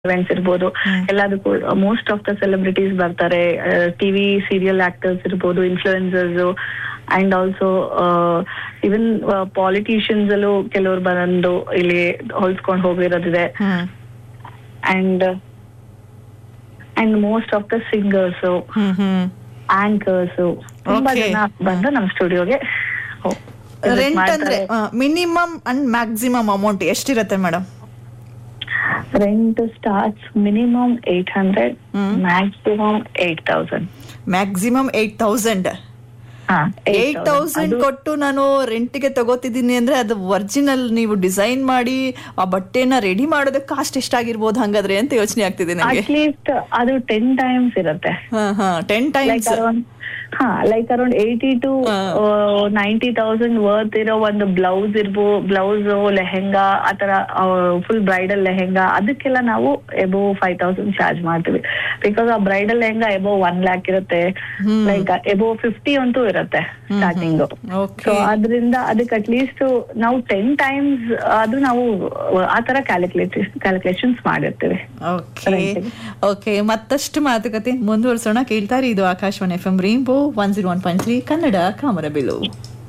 Events ಇರ್ಬೋದು ಎಲ್ಲದಕ್ಕೂ most of the celebrities ಬರ್ತಾರೆ ಟಿವಿ ಸೀರಿಯಲ್ ಆಕ್ಟರ್ಸ್ ಇರ್ಬೋದು influencers and also even politicians ಅಲ್ಲೂ ಕೆಲವ್ರು ಬಂದು ಇಲ್ಲಿ ಹೊಲ್ಸ್ಕೊಂಡು ಹೋಗಿರೋದಿದೆ hmm and and most of the singers hmm hmm anchors ತುಂಬಾ Okay. ಜನ ಬಂದು ನಮ್ಮ ಸ್ಟುಡಿಯೋಗೆ ರೆಂಟ್ ಅಂದ್ರೆ ಮಿನಿಮಮ್ ಅಂಡ್ ಮ್ಯಾಕ್ಸಿಮಮ್ ಅಮೌಂಟ್ ಎಷ್ಟಿರತ್ತೆ madam rent starts minimum eight hundred hmm. Maximum eight thousand maximum eight thousand eight thousand ಕೊಟ್ಟು ನಾನು ರೆಂಟ್ಗೆ ತಗೋತಿದ್ದೀನಿ ಅಂದ್ರೆ ಅದು ಒರಿಜಿನಲ್ ನೀವು ಡಿಸೈನ್ ಮಾಡಿ ಆ ಬಟ್ಟೆನ ರೆಡಿ ಮಾಡೋದಕ್ಕೆ ಕಾಸ್ಟ್ ಎಷ್ಟಾಗಿರ್ಬೋದು ಹಂಗಾದ್ರೆ ಅಂತ ಯೋಚನೆ ಆಗ್ತಿದೆ ನನಗೆ ಅಟ್ಲೀಸ್ಟ್ ಅದು ಟೆನ್ ಟೈಮ್ಸ್ ಇರುತ್ತೆ ಹಾ ಹಾ ಟೆನ್ ಲೈಕ್ ಟೈಮ್ಸ್ ಅರೌಂಡ್ ಹಾ like around eighty to ninety thousand worth ಇರೋ ಒಂದು ಬ್ಲೌಸ್ ಇರ್ಬೋ ಬ್ಲೌಸ್ ಲೆಹೆಂಗಾ ಆತರ ಫುಲ್ ಬ್ರೈಡಲ್ ಲೆಹೆಂಗಾ ಅದಕ್ಕೆಲ್ಲ ನಾವು ಎಬೋ ಫೈವ್ ತೌಸಂಡ್ ಚಾರ್ಜ್ ಮಾಡ್ತೀವಿ ಬಿಕಾಸ್ ಆ bridal lehenga above one lakh ಇರುತ್ತೆ ಲೈಕ್ ಎಬೋ ಫಿಫ್ಟಿ ಅಂತೂ ಇರುತ್ತೆ ಸ್ಟಾರ್ಟಿಂಗ್ ಓಕೆ ಸೊ ಅದರಿಂದ ಅದಕ್ಕೆ ಅಟ್ಲೀಸ್ಟ್ ನಾವು ಟೆನ್ ಟೈಮ್ಸ್ ಆದ್ರೂ ನಾವು ಆ ತರ ಕ್ಯಾಲ್ಕುಲೇಟ್ ಕ್ಯಾಲ್ಕುಲೇಷನ್ಸ್ ಮಾಡಿರ್ತೀವಿ ಓಕೆ ಓಕೆ ಮತ್ತಷ್ಟು ಮಾತುಕತೆ ಮುಂದುವರಿಸೋಣ ಕೇಳ್ತಾರೆ ಇದು Akashvani F M rainbow one zero one point three Kannada ಕಾಮರಬಿಲು